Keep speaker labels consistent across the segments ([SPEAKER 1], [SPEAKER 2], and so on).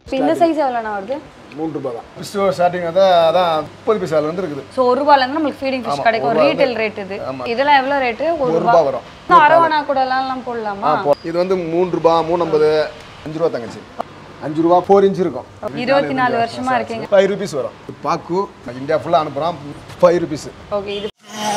[SPEAKER 1] இப்போ இந்த சைஸ் எவ்வளோண்ணா வருது
[SPEAKER 2] மூணு ரூபாய் தான் ஃபிஷ் ஸ்டார்டிங் வந்து அதான் முப்பது பைசால வந்து இருக்குது
[SPEAKER 1] ஸோ ஒரு ரூபாயிலேருந்து நம்மளுக்கு ஃபீடிங் ஃபிஷ்
[SPEAKER 2] ஆமா,
[SPEAKER 1] கிடைக்கும்
[SPEAKER 2] ஒரு ரூபாய்
[SPEAKER 1] ரீட்டைல் ரேட் இது இதெல்லாம் எவ்வளோ ரேட்டு ஒரு
[SPEAKER 2] ஒரு
[SPEAKER 1] ரூபா
[SPEAKER 2] ரூபா வரும்
[SPEAKER 1] இன்னும் அரவணா கூட எல்லாம் போடலாமா
[SPEAKER 2] ஆ, போ- இது வந்து மூணு ரூபா மூணு ஐம்பது அஞ்சு ரூபா தங்கச்சி அஞ்சு ரூபா ஃபோர் இன்ச் இருக்கும்
[SPEAKER 1] இருபத்தி நாலு வருஷமா இருக்கீங்க
[SPEAKER 2] ஃபைவ் ருபீஸ் வரும் பாக்கு இந்தியா ஃபுல்லாக அனுப்புகிறோம் ஃபைவ் ருபீஸ்
[SPEAKER 1] ஓகே இது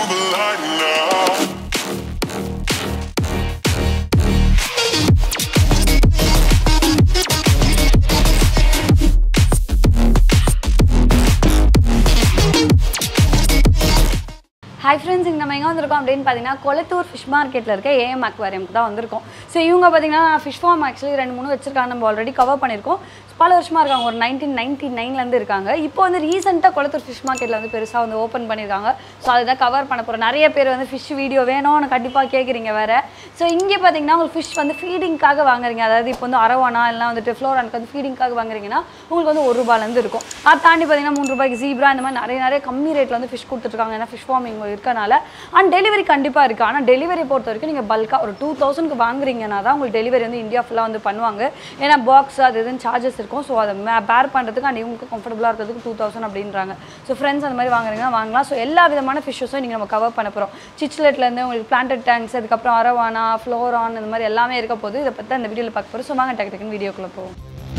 [SPEAKER 1] ஹாய் ஃப்ரெண்ட்ஸ் இங்கே நம்ம எங்கே வந்திருக்கோம் அப்படின்னு பார்த்தீங்கன்னா கொளத்தூர் ஃபிஷ் மார்க்கெட்டில் இருக்க ஏஎம் அக்வாரியமுக்கு தான் வந்திருக்கோம் ஸோ இவங்க பார்த்தீங்கன்னா ஃபிஷ் ஃபார்ம் ஆக்சுவலி ரெண்டு மூணு வச்சிருக்காங்க நம்ம ஆல்ரெடி கவர் பண்ணியிருக்கோம் பல வருஷமாக இருக்காங்க ஒரு நைன்டீன் நைன்டி நைன்லேருந்து இருக்காங்க இப்போ வந்து ரீசெண்டாக கொளத்தூர் ஃபிஷ் மார்க்கெட்டில் வந்து பெருசாக வந்து ஓப்பன் பண்ணியிருக்காங்க ஸோ அதுதான் கவர் பண்ண போகிறோம் நிறைய பேர் வந்து ஃபிஷ் வீடியோ வேணும்னு கண்டிப்பாக கேட்குறீங்க வேறு ஸோ இங்கே பார்த்தீங்கன்னா உங்களுக்கு ஃபிஷ் வந்து ஃபீடிங்காக வாங்குறீங்க அதாவது இப்போ வந்து அரவானா எல்லாம் வந்துட்டு ஃப்ளோரானுக்கு வந்து ஃபீடிங்காக வாங்குறீங்கன்னா உங்களுக்கு வந்து ஒரு ரூபாயிலேருந்து இருக்கும் அதை தாண்டி பார்த்தீங்கன்னா மூணு ரூபாய்க்கு ஜீப்ரா இந்த மாதிரி நிறைய நிறைய கம்மி ரேட்டில் வந்து ஃபிஷ் கொடுத்துட்ருக்காங்க ஏன்னா ஃபிஷ் ஃபார்மிங் இருக்கனால அண்ட் டெலிவரி கண்டிப்பாக இருக்குது ஆனால் டெலிவரி பொறுத்த வரைக்கும் நீங்கள் பல்காக ஒரு டூ தௌசண்ட்க்கு வாங்குறீங்கன்னா தான் உங்களுக்கு டெலிவரி வந்து இந்தியா ஃபுல்லாக வந்து பண்ணுவாங்க ஏன்னா பாக்ஸ் அது இதுன்னு சார்ஜஸ் இருக்கும் ஸோ அதை பேர் பண்ணுறதுக்கு அண்ட் இவங்களுக்கு கம்ஃபர்டபுளாக இருக்கிறதுக்கு டூ தௌசண்ட் அப்படின்றாங்க ஸோ ஃப்ரெண்ட்ஸ் அந்த மாதிரி வாங்குறீங்கன்னா வாங்கலாம் ஸோ எல்லா விதமான ஃபிஷ்ஷஸும் நீங்கள் நம்ம கவர் பண்ண போகிறோம் சிச்லெட்லேருந்து உங்களுக்கு பிளான்டட் டேங்க்ஸ் அதுக்கப்புறம் அரவானா ஃப்ளோரான் இந்த மாதிரி எல்லாமே இருக்க போது இதை பற்றி இந்த வீடியோவில் பார்க்க போகிறோம் ஸோ வாங்க டக்கு டக்குன்னு வீடியோக்குள்ளே போவோம்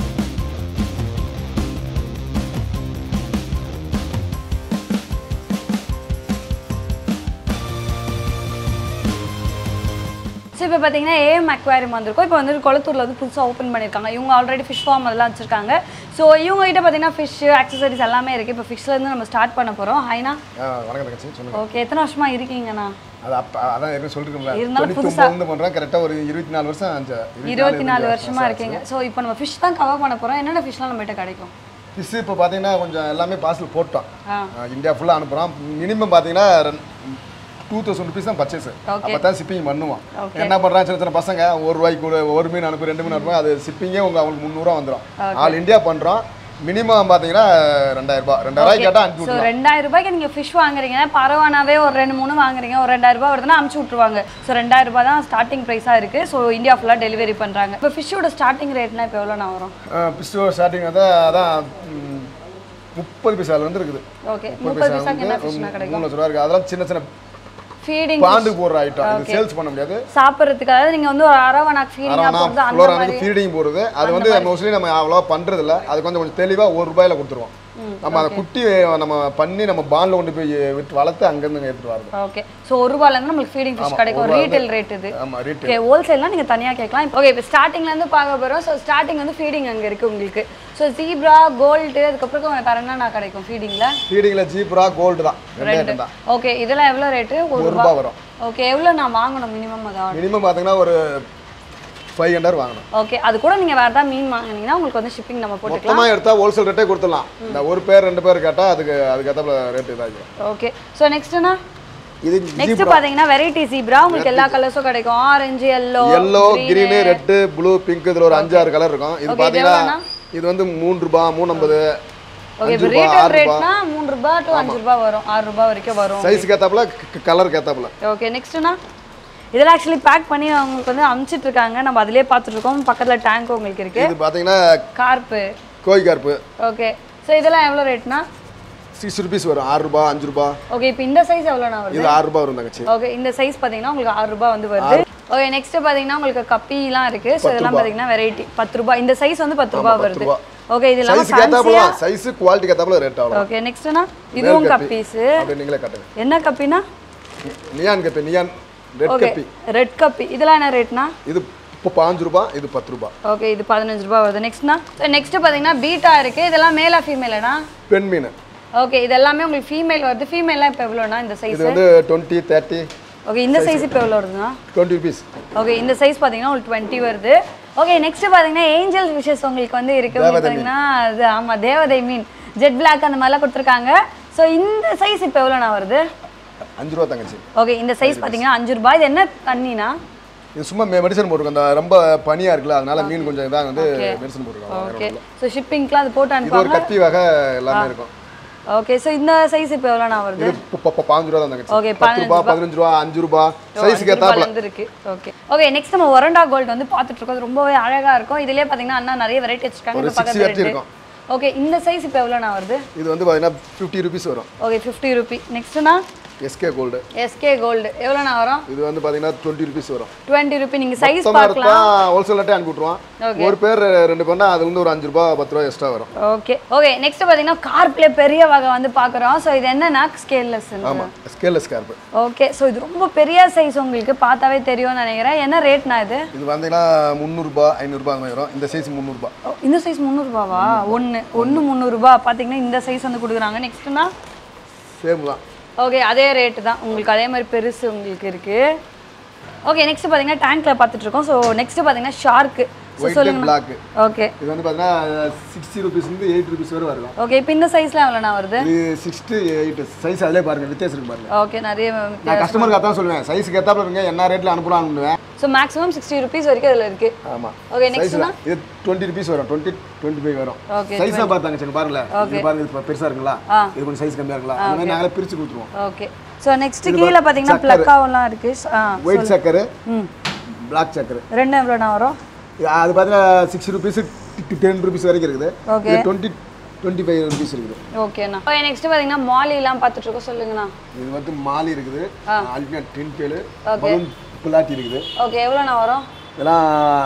[SPEAKER 1] ஸோ இப்போ பார்த்தீங்கன்னா ஏஎம் அக்வாரியம் வந்திருக்கும் இப்போ வந்து கொளத்தூரில் வந்து புதுசாக ஓப்பன் பண்ணியிருக்காங்க இவங்க ஆல்ரெடி ஃபிஷ் ஃபார்ம் அதெல்லாம் வச்சிருக்காங்க ஸோ இவங்க கிட்ட பார்த்தீங்கன்னா ஃபிஷ் அக்சசரிஸ் எல்லாமே இருக்குது இப்போ ஃபிஷ்லேருந்து நம்ம ஸ்டார்ட் பண்ண போகிறோம் ஹைனா
[SPEAKER 2] வணக்கம் தங்கச்சி சொல்லுங்கள்
[SPEAKER 1] ஓகே எத்தனை வருஷமா இருக்கீங்கண்ணா
[SPEAKER 2] அது அப்போ அதான் ஏற்கனவே சொல்லிருக்கோம்ல
[SPEAKER 1] இருந்தாலும்
[SPEAKER 2] தொண்ணூத்தி ஒன்பதுலேருந்து பண்ணுறோம் கரெக்டாக ஒரு இருபத்தி நாலு வருஷம் ஆச்சு
[SPEAKER 1] இருபத்தி நாலு வருஷமா இருக்கீங்க ஸோ இப்போ நம்ம ஃபிஷ் தான் கவர் பண்ண போகிறோம் என்னென்ன ஃபிஷ்லாம் நம்மகிட்ட கிடைக்கும்
[SPEAKER 2] ஃபிஷ் இப்போ பார்த்தீங்கன்னா கொஞ்சம் எல்லாமே பார்சல் போட்டோம்
[SPEAKER 1] ஆ
[SPEAKER 2] ஆ, இந்தியா ஃபுல்லாக அனுப்புகிறோம் மினிமம் பார்த்தீங்கன்னா டூ தௌசண்ட் ருபீஸ் தான் பர்ச்சேஸ் அப்போ தான் ஷிப்பிங் பண்ணுவோம் என்ன பண்ணுறாங்க சின்ன சின்ன பசங்க ஒரு ரூபாய்க்கு கூட ஒரு மீன் அனுப்பு ரெண்டு மீன் அனுப்பு அது ஷிப்பிங்கே உங்க அவங்களுக்கு முந்நூறுவா வந்துடும் ஆல் இந்தியா பண்ணுறோம் மினிமம் பார்த்தீங்கன்னா ரெண்டாயிரம் ரூபாய் ரெண்டாயிரம் கேட்டால் அனுப்பி
[SPEAKER 1] ஸோ ரெண்டாயிரம் ரூபாய்க்கு நீங்கள் ஃபிஷ் வாங்குறீங்கன்னா பரவானாவே ஒரு ரெண்டு மூணு வாங்குறீங்க ஒரு ரெண்டாயிரம் ரூபாய் வருதுன்னா அமுச்சு விட்ருவாங்க ஸோ ரெண்டாயிரம் ரூபாய் தான் ஸ்டார்டிங் ப்ரைஸாக இருக்குது ஸோ இந்தியா ஃபுல்லாக டெலிவரி பண்ணுறாங்க இப்போ ஃபிஷ்ஷோட ஸ்டார்டிங் ரேட்னா இப்போ எவ்வளோ நான் வரும்
[SPEAKER 2] ஃபிஷ் ஸ்டார்டிங் வந்து அதான் ம், முப்பது பைசால வந்து இருக்குது
[SPEAKER 1] ஓகே
[SPEAKER 2] முப்பது
[SPEAKER 1] முப்பது
[SPEAKER 2] பைசா
[SPEAKER 1] பைசாக்கு என்ன
[SPEAKER 2] வந்து
[SPEAKER 1] ஃபிஷ்னா கிடைக்கும்
[SPEAKER 2] மூணு லட்ச ரூபா இருக்குது அதெல்லாம் சின்ன சின்ன
[SPEAKER 1] ஃபீடிங்
[SPEAKER 2] பாண்டு போடுற ஐட்டம் இது சேல்ஸ் பண்ண முடியாது
[SPEAKER 1] சாப்பிட்றதுக்கு அதாவது நீங்கள் வந்து ஒரு அரவணாக்கு ஃபீடிங்காக
[SPEAKER 2] அரவணா
[SPEAKER 1] போகிறது அந்த
[SPEAKER 2] ஃப்ளோரானுக்கு ஃபீடிங் போடுறது அது வந்து மோஸ்ட்லி நம்ம அவ்வளோவா பண்ணுறது இல்ல அது கொஞ்சம் கொஞ்சம் தெளிவாக ஒரு ரூபாயில கொடுத்துருவோம் நம்ம அந்த குட்டி நம்ம பண்ணி நம்ம பாண்டில் கொண்டு போய் விட்டு வளர்த்து அங்கேருந்து எடுத்துட்டு வரது
[SPEAKER 1] ஓகே ஸோ ஒரு ரூபாயிலேருந்து நம்மளுக்கு ஃபீடிங் ஃபிஷ் கிடைக்கும்
[SPEAKER 2] ஒரு
[SPEAKER 1] ரீட்டைல் ரேட் இது
[SPEAKER 2] ஆமாம் ரேட்
[SPEAKER 1] ஓகே ஹோல்சேல்னா நீங்கள் தனியாக கேட்கலாம் ஓகே இப்போ ஸ்டார்டிங்லேருந்து பார்க்க போகிறோம் ஸோ ஸ்டார்டிங் வந்து ஃபீடிங் அங்கே இருக்குது உங்களுக்கு ஸோ ஜீப்ரா கோல்டு அதுக்கப்புறம் வேறு என்னென்ன கிடைக்கும் ஃபீடிங்கில்
[SPEAKER 2] ஃபீடிங்கில் ஜீப்ரா கோல்டு தான் ரெண்டே ஐட்டம் தான்
[SPEAKER 1] ஓகே இதெல்லாம் எவ்வளோ ரேட்டு ஒரு
[SPEAKER 2] ஒரு ரூபா வரும்
[SPEAKER 1] ஓகே எவ்வளோ நான் வாங்கணும் மினிமம் அதான்
[SPEAKER 2] மினிமம் பார்த்தீங்கன்னா ஒரு ஃபைவ் ஹண்ட்ரட் வாங்கணும்
[SPEAKER 1] ஓகே அது கூட நீங்கள் வேறு ஏதாவது மீன் வாங்கினீங்கன்னா உங்களுக்கு வந்து ஷிப்பிங் நம்ம போட்டுக்கலாம்
[SPEAKER 2] மொத்தமாக எடுத்தா ஹோல்சேல் ரேட்டே கொடுத்துடலாம் இந்த ஒரு பேர் ரெண்டு பேர் கேட்டால் அதுக்கு அதுக்கேற்ற ரேட் இதாகும்
[SPEAKER 1] ஓகே ஸோ நெக்ஸ்ட்னா
[SPEAKER 2] இது
[SPEAKER 1] நெக்ஸ்ட் பார்த்தீங்கன்னா வெரைட்டி ஜீப்ரா உங்களுக்கு எல்லா கலர்ஸும் கிடைக்கும் orange yellow
[SPEAKER 2] yellow green red blue pink இதில் ஒரு அஞ்சாறு கலர் இருக்கும் இது
[SPEAKER 1] Okay, இது
[SPEAKER 2] பார்த்தீங்கன்னா
[SPEAKER 1] எவ்வளோண்ணா?
[SPEAKER 2] இது வந்து மூணு ரூபா மூணு ஐம்பது
[SPEAKER 1] ஓகே
[SPEAKER 2] அஞ்சு
[SPEAKER 1] இப்போ
[SPEAKER 2] ரூபா
[SPEAKER 1] ரீட்டைல்
[SPEAKER 2] ஆறு ரூபா
[SPEAKER 1] ரேட்னா மூணு ரூபா டு அஞ்சு ரூபா வரும் ஆறு ரூபா வரைக்கும் வரும்
[SPEAKER 2] சைஸுக்கு ஏற்றாப்புல கலருக்கு ஏற்றாப்புல
[SPEAKER 1] ஓகே நெக்ஸ்ட்னா இதெல்லாம் ஆக்சுவலி பேக் பண்ணி அவங்களுக்கு வந்து அமுச்சிட்டு இருக்காங்க நம்ம அதிலே பார்த்துட்டு இருக்கோம் பக்கத்துல டேங்க் உங்களுக்கு இருக்கு
[SPEAKER 2] இது பார்த்தீங்கன்னா
[SPEAKER 1] கார்ப்பு
[SPEAKER 2] கோய் கார்ப்பு
[SPEAKER 1] ஓகே ஸோ இதெல்லாம் எவ்வளோ ரேட்னா
[SPEAKER 2] சிக்ஸ் ருபீஸ் வரும் ஆறு ரூபா அஞ்சு ரூபா
[SPEAKER 1] ஓகே இப்போ இந்த சைஸ் எவ்வளோண்ணா வருது
[SPEAKER 2] இது ஆறு ரூபா வரும் தங்கச்சி
[SPEAKER 1] ஓகே இந்த சைஸ் பார்த்தீங்கன்னா உங்களுக்கு ஆறு ரூபாய் வந்து வருது ஓகே நெக்ஸ்ட் பார்த்தீங்கன்னா உங்களுக்கு கப்பிலாம் இருக்கு ஸோ இதெல்லாம் பார்த்தீங்கன்னா வெரைட்டி பத்து ரூபாய் இந்த சைஸ் வந்து பத்து ரூபாய் வருது
[SPEAKER 2] ரூபா.
[SPEAKER 1] ஓகே இது இல்லாமல்
[SPEAKER 2] சைஸுக்கு ஏற்றாப்புல தான் சைஸு குவாலிட்டிக்கு ஏற்றாப்புல ரேட் ஆகும்
[SPEAKER 1] ஓகே நெக்ஸ்ட்னா இதுவும்
[SPEAKER 2] கப்பி.
[SPEAKER 1] கப்பீஸு
[SPEAKER 2] அப்படி நீங்களே காட்டுங்க
[SPEAKER 1] என்ன கப்பினா
[SPEAKER 2] neon guppy neon red
[SPEAKER 1] okay
[SPEAKER 2] guppy
[SPEAKER 1] red guppy இதெல்லாம் என்ன ரேட்னா
[SPEAKER 2] இது இப்போ பாஞ்சு ரூபா இது பத்து ரூபா
[SPEAKER 1] ஓகே இது பதினஞ்சு ரூபாய் வருது நெக்ஸ்ட்னா நெக்ஸ்ட் பார்த்தீங்கன்னா பீட்டா இருக்கு இதெல்லாம் மேலா ஃபீமேலனா
[SPEAKER 2] பெண் மீன்
[SPEAKER 1] ஓகே இது எல்லாமே உங்களுக்கு ஃபீமேல் வருது ஃபீமேல்லாம் இப்போ எவ்வளோண்ணா இந்த சைஸ்
[SPEAKER 2] இது வந்து டுவெண்ட்டி தேர்ட்டி
[SPEAKER 1] ஓகே இந்த சைஸ் இப்போ எவ்வளோ வருதுண்ணா
[SPEAKER 2] டுவெண்ட்டி ருபீஸ்
[SPEAKER 1] ஓகே இந்த சைஸ் பார்த்தீங்கன்னா உங்களுக்கு டுவெண்ட்டி வருது ஓகே நெக்ஸ்ட் பார்த்தீங்கன்னா ஏஞ்சல் ஃபிஷஸ் உங்களுக்கு வந்து இருக்கு உங்களுக்கு பார்த்தீங்கன்னா அது ஆமாம் தேவதை மீன் ஜெட் பிளாக் அந்த மாதிரிலாம் கொடுத்துருக்காங்க ஸோ இந்த சைஸ் இப்போ எவ்வளோண்ணா வருது
[SPEAKER 2] அஞ்சு ரூபா தங்கச்சி
[SPEAKER 1] ஓகே இந்த சைஸ் பார்த்தீங்கன்னா அஞ்சு ரூபாய் இது என்ன தண்ணினா
[SPEAKER 2] இது சும்மா மெடிசன் போட்டுருக்கோம் அந்த ரொம்ப பனியா இருக்குல்ல அதனால மீன் கொஞ்சம் இதாக வந்து மெடிசன் போட்டுருக்கோம்
[SPEAKER 1] ஓகே ஸோ ஷிப்பிங்க்குலாம் அது போட்டு
[SPEAKER 2] இது ஒரு
[SPEAKER 1] அனுப்புவாங்க
[SPEAKER 2] கத்தி வகை எல்லாமே இருக்கும்
[SPEAKER 1] ஓகே ஸோ இந்த சைஸ் இப்போ எவ்வளோண்ணா வருது
[SPEAKER 2] இது ப- ப- ப- பாஞ்சு ரூபா தான் தங்கச்சி
[SPEAKER 1] Okay,
[SPEAKER 2] பத்து ரூபா பதினஞ்சு ரூபா அஞ்சு ரூபா சைஸுக்கு ஏத்தாப்புல
[SPEAKER 1] இருந்து இருக்கு ஓகே ஓகே நெக்ஸ்ட் நம்ம ஒரண்டா கோல்ட் வந்து பார்த்துட்டு இருக்கோம் அது ரொம்பவே அழகா இருக்கும் இதுலயே பாத்தீங்கன்னா அண்ணா நிறைய வெரைட்டி வச்சிருக்காங்க
[SPEAKER 2] ஒரு
[SPEAKER 1] இப்போ
[SPEAKER 2] 60
[SPEAKER 1] பக்கத்துல
[SPEAKER 2] வரைக்கும்
[SPEAKER 1] ரெண்டு
[SPEAKER 2] இருக்கும்.
[SPEAKER 1] ஓகே இந்த சைஸ் இப்போ எவ்வளோண்ணா வருது
[SPEAKER 2] இது வந்து பார்த்தீங்கன்னா ஃபிஃப்டி ருபீஸ் வரும்
[SPEAKER 1] ஓகே ஃபிஃப்டி ருபி நெக்ஸ்ட்னா
[SPEAKER 2] எஸ்கே கோல்டு
[SPEAKER 1] எஸ்கே கோல்டு எவ்வளோண்ணா வரும்
[SPEAKER 2] இது வந்து பார்த்தீங்கன்னா டுவெண்ட்டி ருபீஸ் வரும்
[SPEAKER 1] டுவெண்ட்டி ருபி நீங்க சைஸ்
[SPEAKER 2] மொத்தமாக
[SPEAKER 1] பார்க்கலாம்
[SPEAKER 2] எடுத்தா ஹோல்சேல் ரேட்டே அனுப்பி விட்ருவான்
[SPEAKER 1] Okay.
[SPEAKER 2] ஒரு பேர் ரெண்டு பேர்னா அது வந்து ஒரு அஞ்சு ரூபா பத்து ரூபா எக்ஸ்ட்ரா வரும்
[SPEAKER 1] ஓகே ஓகே நெக்ஸ்ட் பாத்தீங்கன்னா கார்ப்ல பெரிய வகை வந்து பார்க்குறோம் ஸோ இது என்னன்னா ஸ்கேல்லெஸ்
[SPEAKER 2] ஆமாம் ஸ்கேல்லெஸ் ஸ்கேர்ப்பு
[SPEAKER 1] ஓகே ஸோ இது ரொம்ப பெரிய சைஸ் உங்களுக்கு பார்த்தாவே தெரியும்னு நினைக்கிறேன் என்ன ரேட்னா இது
[SPEAKER 2] இது வந்தீங்கன்னா முந்நூறுபா ஐநூறுபா அந்த மாதிரி வரும் இந்த சைஸ் முந்நூறுபா
[SPEAKER 1] ஓ, இந்த சைஸ் முந்நூறுபாவா ஒன்று ஒன்று முந்நூறுபா பார்த்தீங்கன்னா இந்த சைஸ் வந்து கொடுக்குறாங்க நெக்ஸ்ட்னா
[SPEAKER 2] சேம் தான்
[SPEAKER 1] ஓகே அதே ரேட்டு தான் உங்களுக்கு அதே மாதிரி பெருசு உங்களுக்கு இருக்கு ஓகே நெக்ஸ்ட் பார்த்தீங்கன்னா டேங்க்ல பார்த்துட்டு இருக்கோம் ஸோ நெக்ஸ்ட் பார்த்தீங்கன்னா ஷார்க்கு ஸோ
[SPEAKER 2] ஒயிட் அண்ட்
[SPEAKER 1] சொல்லுங்க
[SPEAKER 2] பிளாக்
[SPEAKER 1] ஓகே
[SPEAKER 2] இது வந்து பார்த்தீங்கன்னா சிக்ஸ்டி ருபீஸ்லேருந்து எயிட் ருபீஸ் வரை வரும்
[SPEAKER 1] ஓகே இப்போ இந்த சைஸ்லாம் எவ்வளோண்ணா வருது
[SPEAKER 2] இது சிக்ஸ்டி எயிட் சைஸ் அதிலே பாருங்க வித்தியாசம் இருக்கு பாருங்க
[SPEAKER 1] ஓகே நிறைய
[SPEAKER 2] நான் கஸ்டமருக்கு அதான் சொல்லுவேன் சைஸுக்கு ஏத்தாப்புல இருங்க என்ன ரேட்டில் அனுப்பலாம்னுவேன்
[SPEAKER 1] ஸோ மேக்ஸிமம் சிக்ஸ்டி ருபீஸ் வரைக்கும் இதில் இருக்கு
[SPEAKER 2] ஆமாம்
[SPEAKER 1] ஓகே
[SPEAKER 2] சைஸ்
[SPEAKER 1] நெக்ஸ்ட்னா
[SPEAKER 2] இது டுவெண்ட்டி ருபீஸ் வரும் டுவெண்ட்டி டுவெண்ட்டி ஃபைவ் வரும்
[SPEAKER 1] Okay,
[SPEAKER 2] சைஸாக பார்த்தாங்க சரி பாருங்களேன் இது பாருங்க இது பெருசாக இருக்குங்களா
[SPEAKER 1] ஆ.
[SPEAKER 2] இது கொஞ்சம் சைஸ் கம்மியாக இருக்கலாம் அந்த மாதிரி நாங்களே பிரித்து கொடுத்துருவோம்
[SPEAKER 1] ஓகே ஸோ நெக்ஸ்ட் கீழே பார்த்தீங்கன்னா ப்ளக்காவெல்லாம் இருக்கு ஆ
[SPEAKER 2] ஒயிட் சக்கரு
[SPEAKER 1] ம்
[SPEAKER 2] பிளாக் சக்கரு
[SPEAKER 1] ரெண்டு எவ்வளோண்ணா வரும்
[SPEAKER 2] அது பார்த்தீங்கன்னா சிக்ஸ் ருபீஸ் டென் ருபீஸ் வரைக்கும் இருக்குது
[SPEAKER 1] Okay.
[SPEAKER 2] இது டுவெண்ட்டி டுவெண்ட்டி ஃபைவ் ருபீஸ் இருக்குது
[SPEAKER 1] ஓகேண்ணா ஓகே நெக்ஸ்ட் பார்த்தீங்கன்னா மாலிலாம் பார்த்துட்டு இருக்கோம் சொல்லுங்கண்ணா
[SPEAKER 2] இது வந்து மாலி இருக்குது அல்டினேட் டென் கேலு பலூன் பிளாட்டி இருக்குது
[SPEAKER 1] ஓகே எவ்வளோண்ணா வரும்
[SPEAKER 2] இதெல்லாம்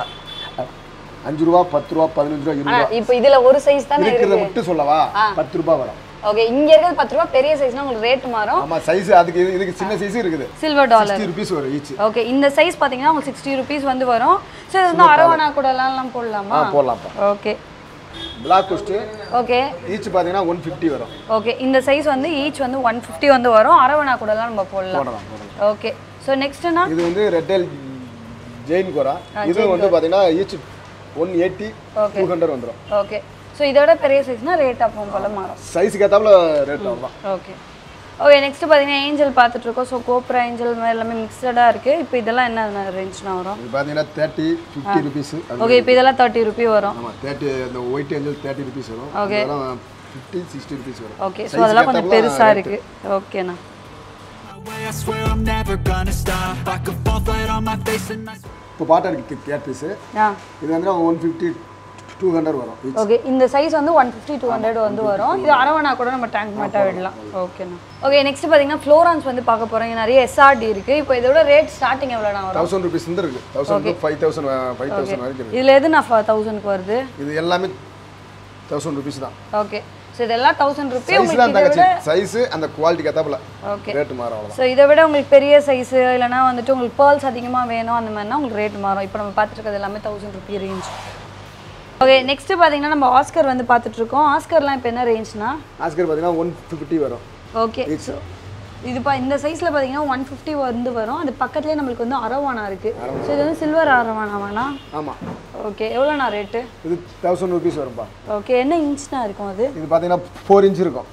[SPEAKER 2] அஞ்சு ரூபா பத்து ரூபா பதினஞ்சு ரூபா இருபது
[SPEAKER 1] ஆ
[SPEAKER 2] ரூபா
[SPEAKER 1] இப்போ இதில் ஒரு சைஸ் தானே
[SPEAKER 2] இருக்கிறத
[SPEAKER 1] இருக்கு
[SPEAKER 2] மட்டும் சொல்லவா பத்து ரூபா வரும்
[SPEAKER 1] ஓகே இங்க இருக்கிறது பத்து ரூபா பெரிய சைஸ்னா உங்களுக்கு ரேட் மாறும்
[SPEAKER 2] ஆமா சைஸ் அதுக்கு இது- இதுக்கு சின்ன சைஸ் இருக்குது
[SPEAKER 1] சில்வர் டாலர்
[SPEAKER 2] சிக்ஸ்டி ருபீஸ் வரும் ஈச்
[SPEAKER 1] ஓகே இந்த சைஸ் பார்த்தீங்கன்னா உங்களுக்கு சிக்ஸ்டி ருபீஸ் வந்து வரும் ஸோ இது வந்து அரவணா கூடலாம் போடலாமா
[SPEAKER 2] ஆ போடலாம்ப்பா
[SPEAKER 1] okay
[SPEAKER 2] black ghost
[SPEAKER 1] okay
[SPEAKER 2] each பார்த்தீங்கன்னா ஒன் ஃபிஃப்டி வரும்
[SPEAKER 1] ஓகே இந்த சைஸ் வந்து ஈச் வந்து ஒன் ஃபிஃப்டி வந்து வரும் அரவணா கூடலாம் நம்ம போடலாம்
[SPEAKER 2] போடலாம் போடலாம்
[SPEAKER 1] ஓகே ஸோ நெக்ஸ்ட்னா
[SPEAKER 2] இது வந்து ரெட்டல் ஜெயின் கோரா இது வந்து பார்த்தீங்கன்னா each one eighty two hundred வந்துடும்
[SPEAKER 1] ஓகே ஸோ இதோட பெரிய சைஸ்னா ரேட் அப்போ போல மாறும்
[SPEAKER 2] சைஸுக்கு ஏற்றாப்புல ரேட் அவ்வளோதான்
[SPEAKER 1] ஓகே ஓகே நெக்ஸ்ட் பார்த்தீங்கன்னா ஏஞ்சல் பார்த்துட்டு இருக்கோம் ஸோ கோப்ரா ஏஞ்சல் மாதிரி எல்லாமே மிக்சடாக இருக்குது இப்போ இதெல்லாம் என்ன ரேஞ்ச்னா வரும்
[SPEAKER 2] இது பார்த்தீங்கன்னா தேர்ட்டி ஃபிஃப்டி ருபீஸ்
[SPEAKER 1] ஓகே இப்போ இதெல்லாம் தேர்ட்டி ருபி வரும்
[SPEAKER 2] ஆமாம் தேர்ட்டி அந்த ஒயிட் ஏஞ்சல் தேர்ட்டி ருபீஸ் வரும்
[SPEAKER 1] Okay.
[SPEAKER 2] அதெல்லாம் ஃபிஃப்டி சிக்ஸ்டி ருபீஸ் வரும்
[SPEAKER 1] ஓகே ஸோ அதெல்லாம் கொஞ்சம் பெருசாக இருக்குது ஓகேண்ணா
[SPEAKER 3] way, I swear I'm never gonna stop. I could fall flat on my face and I
[SPEAKER 2] இப்போ பாட்டா இருக்கு கேட் பீஸு
[SPEAKER 1] ஆ
[SPEAKER 2] இது வந்து ஒன் ஃபிஃப்டி டூ ஹண்ட்ரட் வரும் each.
[SPEAKER 1] ஓகே இந்த சைஸ் வந்து ஒன் ஃபிஃப்டி டூ ஹண்ட்ரட் வந்து வரும் இது அரவணா கூட நம்ம டேங்க் மட்டும் விடலாம் ஓகேண்ணா ஓகே நெக்ஸ்ட் பார்த்தீங்கன்னா ஃப்ளோரான்ஸ் வந்து பார்க்க போகிறோம் நிறைய எஸ்ஆர்டி இருக்குது இப்போ இதோட ரேட் ஸ்டார்டிங் எவ்வளோண்ணா வரும்
[SPEAKER 2] தௌசண்ட் ருபீஸ் இருந்து இருக்கு thousand five thousand five thousand வரைக்கும் இருக்கு
[SPEAKER 1] இதில் எது நான் தௌசண்ட்க்கு வருது
[SPEAKER 2] இது எல்லாமே தௌசண்ட் ருபீஸ் தான்
[SPEAKER 1] ஓகே ஸோ இதெல்லாம் தௌசண்ட் ருபி
[SPEAKER 2] சைஸ்லாம்
[SPEAKER 1] உங்களுக்கு இதை
[SPEAKER 2] தங்கச்சி
[SPEAKER 1] விட
[SPEAKER 2] சைஸ் அந்த குவாலிட்டிக்கு ஏத்தாப்புல
[SPEAKER 1] ஓகே
[SPEAKER 2] ரேட் மாறும் அவ்வளோதான்
[SPEAKER 1] ஸோ இதை விட உங்களுக்கு பெரிய சைஸு இல்லைனா வந்துட்டு உங்களுக்கு பேர்ல்ஸ் அதிகமாக வேணும் அந்த மாதிரினா உங்களுக்கு ரேட் மாறும் இப்போ நம்ம பார்த்துட்டு இருக்கிறது எல்லாமே thousand rupee range okay next பார்த்தீங்கன்னா நம்ம ஆஸ்கர் வந்து பார்த்துட்டு இருக்கோம் ஆஸ்கர்லாம் இப்போ என்ன ரேஞ்ச்னா
[SPEAKER 2] ஆஸ்கர் பார்த்தீங்கன்னா ஒன் ஃபிஃப்டி வரும்
[SPEAKER 1] ஓகே ஸோ இது பா இந்த சைஸில் பார்த்தீங்கன்னா ஒன் ஃபிஃப்டி வந்து வரும் அது பக்கத்துலேயே நம்மளுக்கு வந்து அரவானா இருக்குது ஸோ இது வந்து சில்வர் அரவானாவானா
[SPEAKER 2] ஆமாம்
[SPEAKER 1] ஓகே எவ்வளோண்ணா ரேட்டு
[SPEAKER 2] இது தௌசண்ட் ருபீஸ் வரும்பா
[SPEAKER 1] ஓகே என்ன இன்ச்னா இருக்கும் அது
[SPEAKER 2] இது பார்த்தீங்கன்னா ஃபோர் இன்ச் இருக்கும்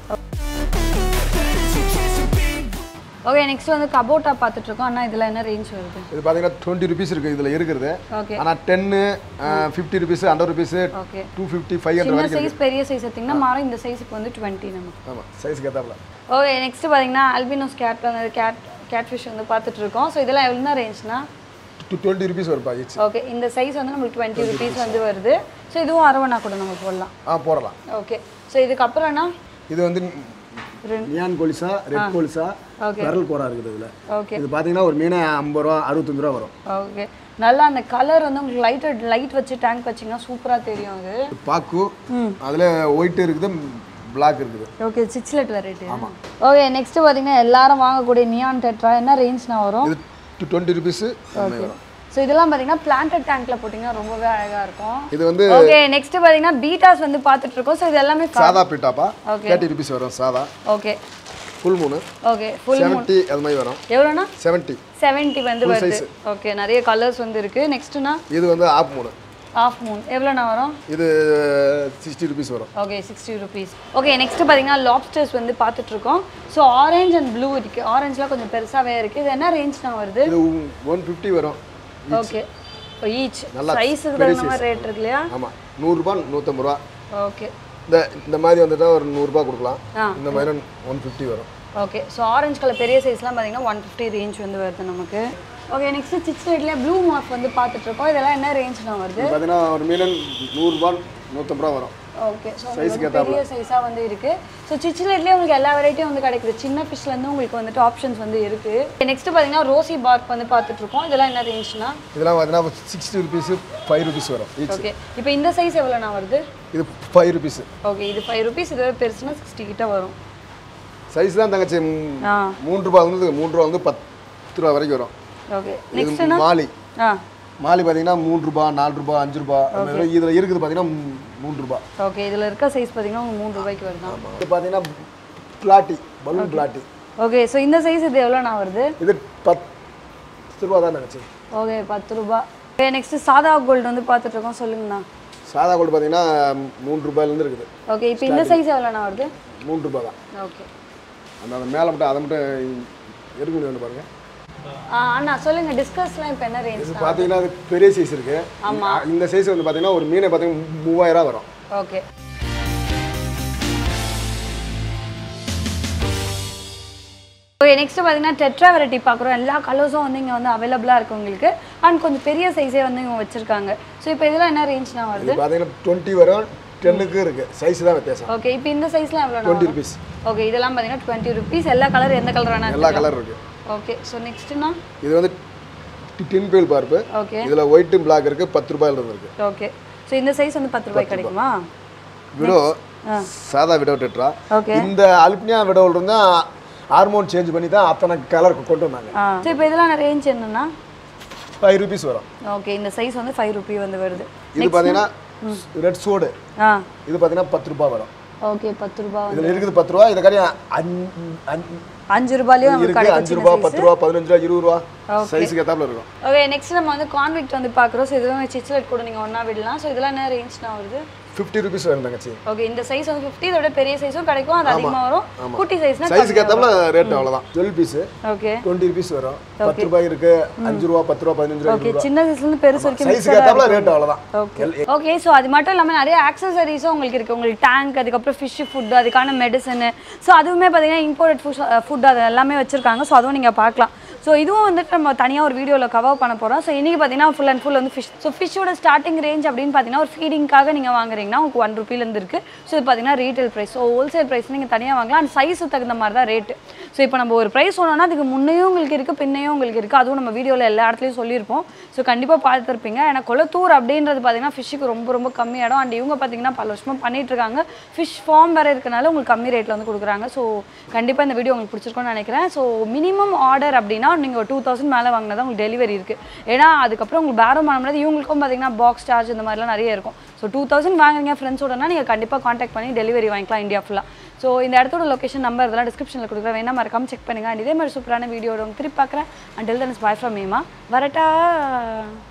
[SPEAKER 1] ஓகே நெக்ஸ்ட் வந்து கபோட்டா பார்த்துட்டு இருக்கோம் அண்ணா இதில் என்ன ரேஞ்ச் வருது
[SPEAKER 2] இது பார்த்தீங்கன்னா டுவெண்ட்டி ருபீஸ் இருக்குது இதில் இருக்கிறது
[SPEAKER 1] ஓகே
[SPEAKER 2] ஆனால் ten fifty rupees hundred rupees
[SPEAKER 1] okay
[SPEAKER 2] two fifty five hundred
[SPEAKER 1] சின்ன
[SPEAKER 2] வரைக்கும்
[SPEAKER 1] சைஸ் பெரிய சைஸ் எடுத்திங்கன்னா மாறும் இந்த சைஸுக்கு வந்து டுவெண்ட்டி நமக்கு
[SPEAKER 2] ஆமாம் சைஸ்க்கு ஏத்தாப்புல
[SPEAKER 1] ஓகே நெக்ஸ்ட் பார்த்தீங்கன்னா அல்பினோஸ் கேட் வந்து கேட் கேட் ஃபிஷ் வந்து பார்த்துட்டு இருக்கோம் ஸோ இதெல்லாம் எவ்வளோ ரேஞ்ச்னா
[SPEAKER 2] டூ டுவெண்ட்டி ருபீஸ் வரும்பா ஈச்
[SPEAKER 1] ஓகே இந்த சைஸ் வந்து நம்மளுக்கு டுவெண்ட்டி ருபீஸ் வந்து வருது ஸோ இதுவும் அரவணா கூட நம்ம போடலாம்
[SPEAKER 2] ஆ போடலாம்
[SPEAKER 1] ஓகே ஸோ இதுக்கப்புறம்னா
[SPEAKER 2] இது வந்து neon colisa red colisa
[SPEAKER 1] Okay.
[SPEAKER 2] விரல் கோரா இருக்குது இதில்
[SPEAKER 1] ஓகே
[SPEAKER 2] இது பார்த்தீங்கன்னா ஒரு மீனை ஐம்பது ரூபா அறுபத்தஞ்சு ரூபா வரும்
[SPEAKER 1] ஓகே நல்லா அந்த கலர் வந்து உங்களுக்கு லைட் லைட் வச்சு டேங்க் வச்சிங்கன்னா சூப்பராக தெரியும் அது
[SPEAKER 2] பாக்கு அதில் ஒயிட் இருக்குது பிளாக் இருக்குது
[SPEAKER 1] okay six litre rate okay next பார்த்தீங்கன்னா எல்லாரும் வாங்கக்கூடிய நியான் டெட்ரா என்ன ரேஞ்ச்னா வரும்
[SPEAKER 2] இது டுவெண்ட்டி ருபீஸு வரும்
[SPEAKER 1] ஸோ இதெல்லாம் பார்த்தீங்கன்னா பிளான்டட் டேங்க்ல போட்டிங்கன்னா ரொம்பவே அழகாக இருக்கும்
[SPEAKER 2] இது வந்து
[SPEAKER 1] ஓகே நெக்ஸ்ட் பார்த்தீங்கன்னா பீட்டாஸ் வந்து பார்த்துட்டு இருக்கோம் ஸோ இது எல்லாமே
[SPEAKER 2] சாதா பீட்டாப்பா
[SPEAKER 1] Okay.
[SPEAKER 2] தேர்ட்டி ருபீஸ் வரும் சாதா
[SPEAKER 1] ஓகே
[SPEAKER 2] ஃபுல் மூணு
[SPEAKER 1] ஓகே ஃபுல்
[SPEAKER 2] செவன்ட்டி அது மாதிரி வரும்
[SPEAKER 1] எவ்வளோண்ணா
[SPEAKER 2] செவன்ட்டி
[SPEAKER 1] செவன்ட்டி வந்து வருது ஓகே நிறைய கலர்ஸ் வந்து இருக்கு நெக்ஸ்ட்னா
[SPEAKER 2] இது வந்து ஆப் மூணு
[SPEAKER 1] ஆஃப் மூன் எவ்வளோண்ணா வரும்
[SPEAKER 2] இது சிக்ஸ்டி ருபீஸ் வரும்
[SPEAKER 1] okay sixty rupees okay next பார்த்தீங்கன்னா லாப்ஸ்டர்ஸ் வந்து பார்த்துட்டு இருக்கோம் ஸோ ஆரஞ்ச் அண்ட் ப்ளூ இருக்கு ஆரஞ்ச்லாம் கொஞ்சம் பெருசாகவே இருக்கு இது என்ன ரேஞ்ச்னா வருது
[SPEAKER 2] இது ஒன் ஃபிஃப்டி வரும்
[SPEAKER 1] ஓகே ஈச்
[SPEAKER 2] நல்லா
[SPEAKER 1] சைஸுக்கு
[SPEAKER 2] பெரிய
[SPEAKER 1] தகுந்த மாதிரி ரேட் இருக்கு இல்லையா
[SPEAKER 2] ஆமாம் நூறுரூபா நூற்றம்பது ரூபா
[SPEAKER 1] ஓகே
[SPEAKER 2] இந்த இந்த மாதிரி வந்துட்டா ஒரு நூறுரூபா கொடுக்கலாம்
[SPEAKER 1] ஆ.
[SPEAKER 2] இந்த மாதிரி ஒன் ஃபிஃப்டி வரும்
[SPEAKER 1] ஓகே ஸோ ஆரஞ்சு கலர் பெரிய சைஸ்லாம் பார்த்தீங்கன்னா ஒன் ஃபிஃப்டி ரேஞ்ச் வந்து வருது நமக்கு ஓகே நெக்ஸ்ட் சிக்ஸ் ரேட்லேயே ப்ளூ மார்க் வந்து பார்த்துட்டு இருக்கோம் இதெல்லாம் என்ன ரேஞ்ச்னா வருது
[SPEAKER 2] இது பார்த்தீங்கன்னா ஒரு மீன் நூறுரூபா நூற்றம்பது ரூபா வரும்
[SPEAKER 1] ஓகே ஸோ
[SPEAKER 2] Size-க்கு
[SPEAKER 1] உங்களுக்கு பெரிய சைஸாக வந்து இருக்குது ஸோ சிச்சிலேட்லேயே உங்களுக்கு எல்லா வெரைட்டியும் வந்து கிடைக்குது சின்ன ஃபிஷ்லேருந்து உங்களுக்கு வந்துட்டு ஆப்ஷன்ஸ் வந்து இருக்குது நெக்ஸ்ட் பார்த்தீங்கன்னா ரோசி பார்க் வந்து பார்த்துட்டு இருக்கோம் இதெல்லாம் என்ன ரேஞ்ச்னா
[SPEAKER 2] இதெல்லாம் பார்த்தீங்கன்னா சிக்ஸ்டி ருபீஸு ஃபைவ் ருபீஸ் வரும் ஈச்
[SPEAKER 1] ஓகே இப்போ இந்த சைஸ் எவ்வளோண்ணா வருது
[SPEAKER 2] இது ஃபைவ் ருபீஸு
[SPEAKER 1] ஓகே இது ஃபைவ் ருபீஸ் இதுவே பெருசுனா சிக்ஸ்டி கிட்ட வரும்
[SPEAKER 2] சைஸ் தான் தங்கச்சி ம்,
[SPEAKER 1] ஆ
[SPEAKER 2] மூணு ரூபா வந்து மூணு ரூபா வந்து பத்து ரூபா வரைக்கும் வரும்
[SPEAKER 1] ஓகே
[SPEAKER 2] இது
[SPEAKER 1] நெக்ஸ்ட்னா
[SPEAKER 2] மாலி
[SPEAKER 1] ஆ
[SPEAKER 2] மாலி பார்த்தீங்கன்னா மூணு ரூபா நாலு ரூபா அஞ்சு ரூபா இதில் இருக்குது பார்த்தீங்கன்னா மூ- மூணு ரூபா
[SPEAKER 1] ஓகே இதில் இருக்க சைஸ் பார்த்தீங்கன்னா உங்களுக்கு மூணு ரூபாய்க்கு வருதா
[SPEAKER 2] இது பார்த்தீங்கன்னா platy balloon platy
[SPEAKER 1] okay so இந்த சைஸ் இது எவ்வளோண்ணா வருது
[SPEAKER 2] இது பத்து ரூபா தான் தங்கச்சி
[SPEAKER 1] ஓகே பத்து ரூபா ஓகே நெக்ஸ்ட் சாதா கோல்டு வந்து பார்த்துட்டு இருக்கோம் சொல்லுங்கண்ணா
[SPEAKER 2] சாதா கோல்டு பார்த்தீங்கன்னா மூணு ரூபாயிலேருந்து இருக்குது
[SPEAKER 1] ஓகே இப்போ இந்த சைஸ் எவ்வளோண்ணா வருது
[SPEAKER 2] மூணு ரூபா தான்
[SPEAKER 1] ஓகே
[SPEAKER 2] அந்த அந்த மேலே மட்டும் அதை மட்டும் எடுக்க முடியும் பாருங்க
[SPEAKER 1] ஆ அண்ணா சொல்லுங்க டிஸ்கஸ்லாம் இப்போ என்ன ரேஞ்ச்
[SPEAKER 2] இது பார்த்தீங்கன்னா அது பெரிய சைஸ் இருக்கு இந்த சைஸ் வந்து பார்த்தீங்கன்னா ஒரு மீனை பார்த்தீங்கன்னா மூவாயிரம் வரும்
[SPEAKER 1] ஓகே ஓகே நெக்ஸ்ட் பார்த்தீங்கன்னா டெட்ரா வெரைட்டி பார்க்குறோம் எல்லா கலர்ஸும் வந்து இங்கே வந்து அவைலபிளாக இருக்கு உங்களுக்கு அண்ட் கொஞ்சம் பெரிய சைஸே வந்து இவங்க வச்சுருக்காங்க ஸோ இப்போ இதெல்லாம் என்ன ரேஞ்ச்னா வருது
[SPEAKER 2] இது பார்த்தீங்கன்னா டுவெண்ட்டி வரும் டென்னுக்கு இருக்கு சைஸ் தான் வித்தியாசம்
[SPEAKER 1] ஓகே இப்போ இந்த சைஸ்லாம் எவ்வளோ
[SPEAKER 2] டுவெண்ட்டி ருபீஸ்
[SPEAKER 1] ஓகே இதெல்லாம் பார்த்தீங்கன்னா டுவெண்ட்டி ருபீஸ் எல்லா கலர் எந்த கலர் வேணா
[SPEAKER 2] எல்லா கலர் இருக்கு
[SPEAKER 1] ஓகே ஸோ நெக்ஸ்ட்னா
[SPEAKER 2] இது வந்து டின் பேல் பார்ப்பு
[SPEAKER 1] ஓகே
[SPEAKER 2] இதில் ஒயிட்டு பிளாக் இருக்கு பத்து ரூபாயில இருந்து இருக்கு
[SPEAKER 1] ஓகே ஸோ இந்த சைஸ் வந்து பத்து ரூபாய்க்கு கிடைக்குமா
[SPEAKER 2] விடோ சாதா விடோ டெட்ரா
[SPEAKER 1] ஓகே
[SPEAKER 2] இந்த அல்பினியா விடோவில் இருந்தா ஹார்மோன் சேஞ்ச் பண்ணி தான் அத்தனை கலர் கொண்டு வந்தாங்க
[SPEAKER 1] ஆ ஸோ இப்போ இதெல்லாம் ரேஞ்ச் என்னன்னா
[SPEAKER 2] ஃபைவ் ருபீஸ் வரும்
[SPEAKER 1] ஓகே இந்த சைஸ் வந்து ஃபைவ் ருபி வந்து வருது
[SPEAKER 2] இது பார்த்தீங்கன்னா ரெட் சோடு
[SPEAKER 1] ஆ
[SPEAKER 2] இது பார்த்தீங்கன்னா பத்து ரூபாய் வரும்
[SPEAKER 1] ஓகே பத்து ரூபா வந்து
[SPEAKER 2] இதில் இருக்குது பத்து ரூபா இதை காட்டி அஞ்சு
[SPEAKER 1] அஞ்சு ரூபாயிலையும் நமக்கு
[SPEAKER 2] இருக்கு அஞ்சு
[SPEAKER 1] கிடைக்கும்
[SPEAKER 2] ரூபா பத்து ரூபா பதினஞ்சு ரூபா இருபது ரூபா சைஸுக்கு ஏத்தாப்புல இருக்கும்
[SPEAKER 1] ஓகே நெக்ஸ்ட் நம்ம வந்து கான்விக்ட் வந்து பார்க்குறோம் ஸோ இதுவும் சிச்லெட் கூட நீங்கள் ஒன்றா விடலாம் ஸோ இதெல்லாம் என்ன ரேஞ்ச்னா வருது
[SPEAKER 2] ஃபிஃப்டி ருபீஸ் வரும் தங்கச்சி
[SPEAKER 1] ஓகே இந்த சைஸ் வந்து ஃபிஃப்டி இதோட பெரிய சைஸும் கிடைக்கும் அது அதிகமாக வரும் குட்டி சைஸ்னா
[SPEAKER 2] சைஸுக்கு ஏத்தாப்புல ரேட் அவ்வளோதான் twelve piece
[SPEAKER 1] okay
[SPEAKER 2] twenty rupees வரும் பத்து ரூபாய் இருக்கு அஞ்சு ரூபா பத்து ரூபா பதினஞ்சு ரூபா
[SPEAKER 1] ஓகே சின்ன சைஸ்லேருந்து பெருசு வரைக்கும்
[SPEAKER 2] சைஸுக்கு ஏத்தாப்புல ரேட் அவ்வளோதான்
[SPEAKER 1] ஓகே ஓகே ஸோ அது மட்டும் இல்லாமல் நிறைய ஆக்சசரிஸும் உங்களுக்கு இருக்குது உங்களுக்கு டேங்க் அதுக்கப்புறம் ஃபிஷ் ஃபுட் அதுக்கான மெடிசனு ஸோ அதுவுமே பார்த்தீங்கன்னா இம்போர்ட் ஃபுட் ஃபுட் அது எல்லாமே வச்சுருக்காங்க ஸோ அதுவும் நீங்கள் பார்க்கலாம் ஸோ இதுவும் வந்துட்டு நம்ம தனியாக ஒரு வீடியோவில் கவர் பண்ண போகிறோம் ஸோ இன்றைக்கி பார்த்தீங்கன்னா ஃபுல் அண்ட் ஃபுல் வந்து ஃபிஷ் ஸோ ஃபிஷ்ஷோட ஸ்டார்டிங் ரேஞ்ச் அப்படின்னு பார்த்தீங்கன்னா ஒரு ஃபீடிங்காக நீங்கள் வாங்குறீங்கன்னா உங்களுக்கு ஒன் ருபீலேருந்து இருக்குது ஸோ இது பார்த்தீங்கன்னா retail price so wholesale price நீங்கள் தனியாக வாங்கலாம் அண்ட் சைஸு தகுந்த மாதிரி தான் ரேட்டு ஸோ இப்போ நம்ம ஒரு ப்ரைஸ் சொன்னோம்னா அதுக்கு முன்னையும் உங்களுக்கு இருக்குது பின்னையும் உங்களுக்கு இருக்குது அதுவும் நம்ம வீடியோவில் எல்லா இடத்துலையும் சொல்லியிருப்போம் ஸோ கண்டிப்பாக பார்த்துருப்பீங்க ஏன்னா கொளத்தூர் அப்படின்றது பார்த்தீங்கன்னா ஃபிஷ்ஷுக்கு ரொம்ப ரொம்ப கம்மி இடம் அண்ட் இவங்க பார்த்தீங்கன்னா பல வருஷமாக பண்ணிட்டு இருக்காங்க ஃபிஷ் ஃபார்ம் வேறு இருக்கனால உங்களுக்கு கம்மி ரேட்டில் வந்து கொடுக்குறாங்க ஸோ கண்டிப்பாக இந்த வீடியோ உங்களுக்கு பிடிச்சிருக்கும்னு நினைக்கிறேன் ஸோ மினிமம் ஆர்டர் அப்படின்னா நீங்கள் டூ தௌசண்ட் மேலே வாங்கினா தான் உங்களுக்கு டெலிவரி இருக்குது ஏன்னா அதுக்கப்புறம் உங்களுக்கு பேரம் பண்ண முடியாது இவங்களுக்கும் பார்த்தீங்கன்னா பாக்ஸ் சார்ஜ் இந்த மாதிரிலாம் நிறைய இருக்கும் ஸோ டூ தௌசண்ட் வாங்குறீங்க ஃப்ரெண்ட்ஸோடனா நீங்கள் கண்டிப்பாக காண்டாக்ட் பண்ணி டெலிவரி வாங்கிக்கலாம் இந்தியா ஃபுல்லாக ஸோ இந்த இடத்தோட லொகேஷன் நம்பர் இதெல்லாம் டிஸ்கிரிப்ஷனில் கொடுக்குறேன் வேணா மறக்காம செக் பண்ணுங்க அண்ட் இதே மாதிரி சூப்பரான வீடியோட திருப்பி பார்க்குறேன் and till then bye from Meema வரட்டா